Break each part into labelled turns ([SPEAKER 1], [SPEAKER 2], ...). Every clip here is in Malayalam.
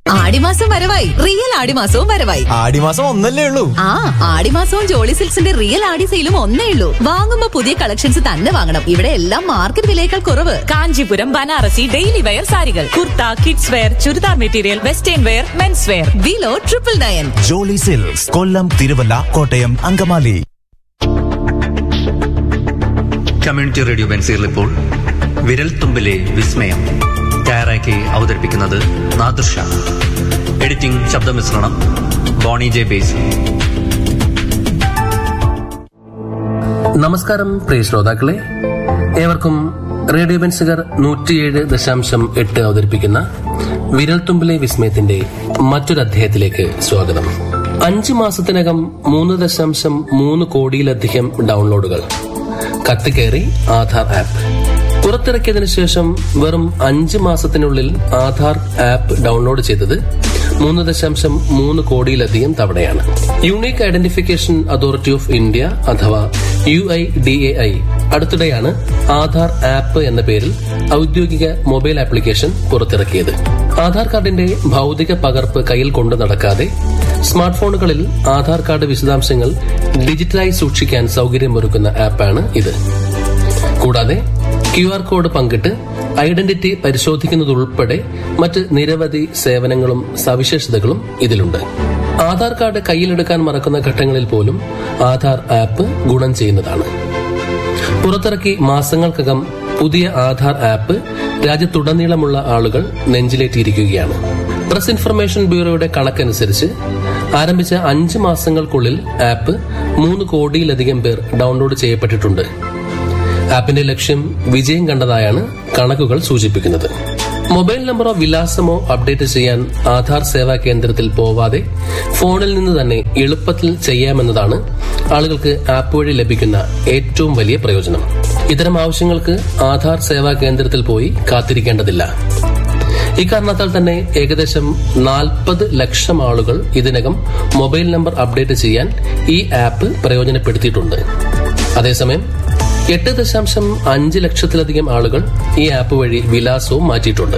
[SPEAKER 1] ആടിമാസം വരവായി റിയൽ ആടിമാസവും വരവായി
[SPEAKER 2] ആടിമാസം ഒന്നല്ലേ ഉള്ളൂ
[SPEAKER 1] ആ ആടിമാസവും ജോളി സിൽക്സിന്റെ റിയൽ ആടി സെയിലും ഒന്നേ ഉള്ളൂ വാങ്ങുമ്പോ പുതിയ കളക്ഷൻസ് തന്നെ വാങ്ങണം ഇവിടെ എല്ലാം മാർക്കറ്റ് വിലയേക്കാൾ കുറവ്
[SPEAKER 3] കാഞ്ചീപുരം ബനാറസി ഡെയിലി വെയർ സാരികൾ kurta kids wear churidar material western wear mens wear
[SPEAKER 1] below triple nine
[SPEAKER 4] Jolly Silks Kollam Thiruvalla Kottayam Angamaly
[SPEAKER 5] community radio ബെൻസീറിൽ ഇപ്പോൾ വിരൽ തുമ്പിലെ വിസ്മയം തയ്യാറാക്കി അവതരിപ്പിക്കുന്നത് നാദൃഷ എഡിറ്റിംഗ് ശബ്ദമിശ്രണം ബോണി ജെ ബേസ്
[SPEAKER 6] നമസ്കാരം പ്രിയ ശ്രോതാക്കളെ ഏവർക്കും റേഡിയോ ബെൻസുകർ നൂറ്റിയേഴ് ദശാംശം എട്ട് അവതരിപ്പിക്കുന്ന വിരൽത്തുമ്പിലെ വിസ്മയത്തിന്റെ മറ്റൊരു അധ്യായത്തിലേക്ക് സ്വാഗതം അഞ്ചു മാസത്തിനകം മൂന്ന് ദശാംശം മൂന്ന് കോടിയിലധികം ഡൗൺലോഡുകൾ കത്തിക്കയറി ആധാർ ആപ്പ് പുറത്തിറക്കിയതിനു ശേഷം വെറും അഞ്ച് മാസത്തിനുള്ളിൽ ആധാർ ആപ്പ് ഡൗൺലോഡ് ചെയ്തത് മൂന്ന് ദശാംശം മൂന്ന് കോടിയിലധികം തവണയാണ് unique identification authority of India അഥവാ U I D A I അടുത്തിടെയാണ് ആധാർ ആപ്പ് എന്ന പേരിൽ ഔദ്യോഗിക മൊബൈൽ ആപ്ലിക്കേഷൻ പുറത്തിറക്കിയത് ആധാർ കാർഡിന്റെ ഭൗതിക പകർപ്പ് കയ്യിൽ കൊണ്ടു നടക്കാതെ സ്മാർട്ട് ഫോണുകളിൽ ആധാർ കാർഡ് വിശദാംശങ്ങൾ ഡിജിറ്റലായി സൂക്ഷിക്കാൻ സൗകര്യമൊരുക്കുന്ന ആപ്പാണ് ഇത് കൂടാതെ ക്യു ആർ കോഡ് പങ്കിട്ട് ഐഡന്റിറ്റി പരിശോധിക്കുന്നതുൾപ്പെടെ മറ്റ് നിരവധി സേവനങ്ങളും സവിശേഷതകളും ഇതിലുണ്ട് ആധാർ കാർഡ് കയ്യിലെടുക്കാൻ മറക്കുന്ന ഘട്ടങ്ങളിൽ പോലും ആധാർ ആപ്പ് ഗുണം ചെയ്യുന്നതാണ് പുറത്തിറക്കി മാസങ്ങൾക്കകം പുതിയ ആധാർ ആപ്പ് രാജ്യത്തുടനീളമുള്ള ആളുകൾ നെഞ്ചിലേറ്റിയിരിക്കുകയാണ് പ്രസ് ഇൻഫർമേഷൻ ബ്യൂറോയുടെ കണക്കനുസരിച്ച് ആരംഭിച്ച അഞ്ച് മാസങ്ങൾക്കുള്ളിൽ ആപ്പ് മൂന്ന് കോടിയിലധികം പേർ ഡൗൺലോഡ് ചെയ്യപ്പെട്ടിട്ടുണ്ട് ആപ്പിന്റെ ലക്ഷ്യം വിജയം കണ്ടതായാണ് കണക്കുകൾ സൂചിപ്പിക്കുന്നത് മൊബൈൽ നമ്പറോ വിലാസമോ അപ്ഡേറ്റ് ചെയ്യാൻ ആധാർ സേവാ കേന്ദ്രത്തിൽ പോവാതെ ഫോണിൽ നിന്ന് തന്നെ എളുപ്പത്തിൽ ചെയ്യാമെന്നതാണ് ആളുകൾക്ക് ആപ്പ് വഴി ലഭിക്കുന്ന ഏറ്റവും വലിയ പ്രയോജനം ഇത്തരം ആവശ്യങ്ങൾക്ക് ആധാർ സേവാ കേന്ദ്രത്തിൽ പോയി കാത്തിരിക്കേണ്ടതില്ല ഇക്കാരണത്താൽ തന്നെ ഏകദേശം നാൽപ്പത് ലക്ഷം ആളുകൾ ഇതിനകം മൊബൈൽ നമ്പർ അപ്ഡേറ്റ് ചെയ്യാൻ ഈ ആപ്പ് പ്രയോജനപ്പെടുത്തിയിട്ടുണ്ട് അതേസമയം എട്ട് ദശാംശം അഞ്ച് ലക്ഷത്തിലധികം ആളുകൾ ഈ ആപ്പ് വഴി വിലാസവും മാറ്റിയിട്ടുണ്ട്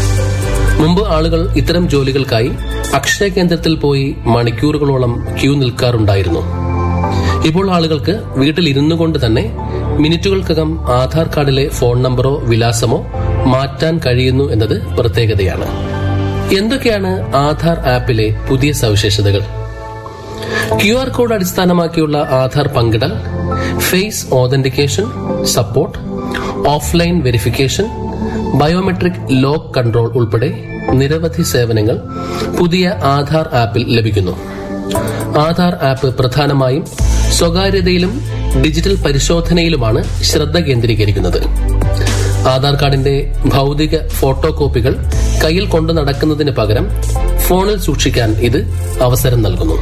[SPEAKER 6] മുമ്പ് ആളുകൾ ഇത്തരം ജോലികൾക്കായി അക്ഷയ കേന്ദ്രത്തിൽ പോയി മണിക്കൂറുകളോളം ക്യൂ നിൽക്കാറുണ്ടായിരുന്നു ഇപ്പോൾ ആളുകൾക്ക് വീട്ടിൽ ഇരുന്നു കൊണ്ട് തന്നെ മിനിറ്റുകൾക്കകം ആധാർ കാർഡിലെ ഫോൺ നമ്പറോ വിലാസമോ മാറ്റാൻ കഴിയുന്നു എന്നത് പ്രത്യേകതയാണ് എന്തൊക്കെയാണ് ആധാർ ആപ്പിലെ പുതിയ സവിശേഷതകൾ ക്യു ആർ കോഡ് അടിസ്ഥാനമാക്കിയുള്ള ആധാർ പങ്കിടൽ face authentication support offline verification biometric lock control ഉൾപ്പെടെ നിരവധി സേവനങ്ങൾ പുതിയ ആധാർ ആപ്പിൽ ലഭിക്കുന്നു ആധാർ ആപ്പ് പ്രധാനമായും സ്വകാര്യതയിലും ഡിജിറ്റൽ പരിശോധനയിലുമാണ് ശ്രദ്ധ കേന്ദ്രീകരിക്കുന്നത് ആധാർ കാർഡിന്റെ ഭൗതിക ഫോട്ടോ കോപ്പികൾ കയ്യിൽ കൊണ്ടു നടക്കുന്നതിന് പകരം ഫോണിൽ സൂക്ഷിക്കാൻ ഇത് അവസരം നൽകുന്നു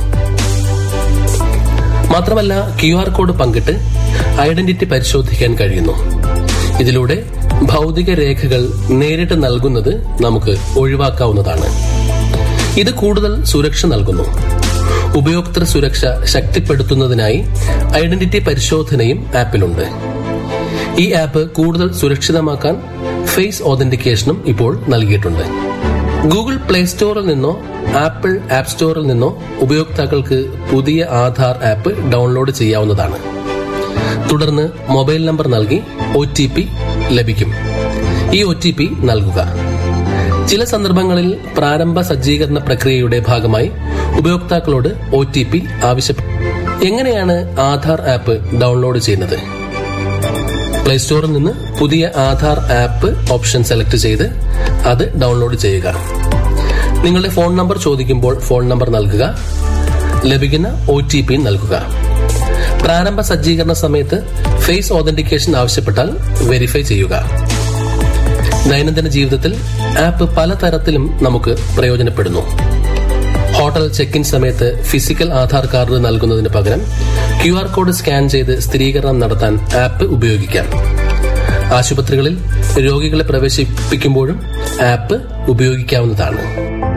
[SPEAKER 6] മാത്രമല്ല ക്യു ആർ കോഡ് പങ്കിട്ട് ഐഡന്റിറ്റി പരിശോധിക്കാൻ കഴിയുന്നു ഇതിലൂടെ ഭൗതിക രേഖകൾ നേരിട്ട് നൽകുന്നത് നമുക്ക് ഒഴിവാക്കാവുന്നതാണ് ഇത് കൂടുതൽ സുരക്ഷ നൽകുന്നു ഉപയോക്തൃ സുരക്ഷ ശക്തിപ്പെടുത്തുന്നതിനായി ഐഡന്റിറ്റി പരിശോധനയും ആപ്പിലുണ്ട് ഈ ആപ്പ് കൂടുതൽ സുരക്ഷിതമാക്കാൻ ഫേസ് ഓതന്റിക്കേഷനും ഇപ്പോൾ നൽകിയിട്ടുണ്ട് ഗൂഗിൾ പ്ലേ സ്റ്റോറിൽ നിന്നോ ആപ്പിൾ ആപ്പ് സ്റ്റോറിൽ നിന്നോ ഉപയോക്താക്കൾക്ക് പുതിയ ആധാർ ആപ്പ് ഡൗൺലോഡ് ചെയ്യാവുന്നതാണ് തുടർന്ന് മൊബൈൽ നമ്പർ നൽകി ഒ ലഭിക്കും ഈ ഒ നൽകുക ചില സന്ദർഭങ്ങളിൽ പ്രാരംഭ സജ്ജീകരണ പ്രക്രിയയുടെ ഭാഗമായി ഉപയോക്താക്കളോട് ഒ ടി പി ആവശ്യപ്പെട്ടു എങ്ങനെയാണ് ആധാർ ആപ്പ് ഡൗൺലോഡ് ചെയ്യുന്നത് പ്ലേ സ്റ്റോറിൽ നിന്ന് പുതിയ ആധാർ ആപ്പ് ഓപ്ഷൻ സെലക്ട് ചെയ്ത് അത് ഡൗൺലോഡ് ചെയ്യുക നിങ്ങളുടെ ഫോൺ നമ്പർ ചോദിക്കുമ്പോൾ ഫോൺ നമ്പർ നൽകുക ലഭിക്കുന്ന ഒ ടി പി നൽകുക പ്രാരംഭ സജ്ജീകരണ സമയത്ത് ഫേസ് ഓതന്റിക്കേഷൻ ആവശ്യപ്പെട്ടാൽ വെരിഫൈ ചെയ്യുക ദൈനംദിന ജീവിതത്തിൽ ആപ്പ് പലതരത്തിലും നമുക്ക് പ്രയോജനപ്പെടുന്നു ഹോട്ടൽ ചെക്ക് ഇൻ സമയത്ത് ഫിസിക്കൽ ആധാർ കാർഡ് നൽകുന്നതിന് പകരം ക്യു ആർ കോഡ് സ്കാൻ ചെയ്ത് സ്ഥിരീകരണം നടത്താൻ ആപ്പ് ഉപയോഗിക്കാം ആശുപത്രികളിൽ രോഗികളെ പ്രവേശിപ്പിക്കുമ്പോഴും ആപ്പ് ഉപയോഗിക്കാവുന്നതാണ്